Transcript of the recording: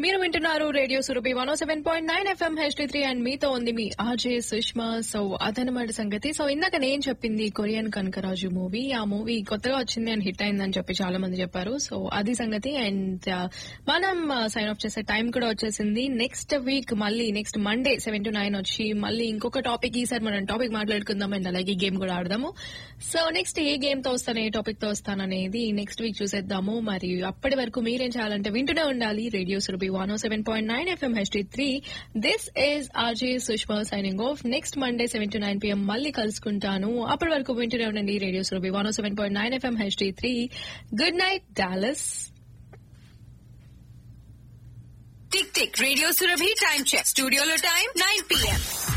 మీరు వింటున్నారు radio Surabhi one seven point nine FM HD three and మీతో ఉంది మీ ఆర్జే సుష్మా సో అదనమాట సంగతి సో ఇందాక నేను చెప్పింది కొరియన్ కనకరాజు మూవీ ఆ మూవీ కొత్తగా వచ్చింది అండ్ హిట్ అయిందని చెప్పి చాలా మంది చెప్పారు సో అది సంగతి అండ్ మనం సైన్ ఆఫ్ చేసే టైం కూడా వచ్చేసింది నెక్స్ట్ వీక్ మళ్ళీ next Monday seven to nine వచ్చి మళ్ళీ ఇంకొక టాపిక్ ఈసారి మనం టాపిక్ మాట్లాడుకుందాం అండ్ అలాగే గేమ్ కూడా ఆడదాము సో నెక్స్ట్ ఏ గేమ్ తో వస్తాను ఏ టాపిక్ తో వస్తాననేది నెక్స్ట్ వీక్ చూసేద్దాము మరి అప్పటి వరకు మీరేం చేయాలంటే వింటూనే ఉండాలి radio Surabhi one seven point nine FM HD three this is RJ Sushma signing off next Monday seven to nine PM మళ్ళీ కలుసుకుంటాను అప్పటి వరకు వింటూనే ఉండండి radio Surabhi one seven point nine FM HD three good night Dallas tick tick radio Surabhi time check స్టూడియోలో time nine PM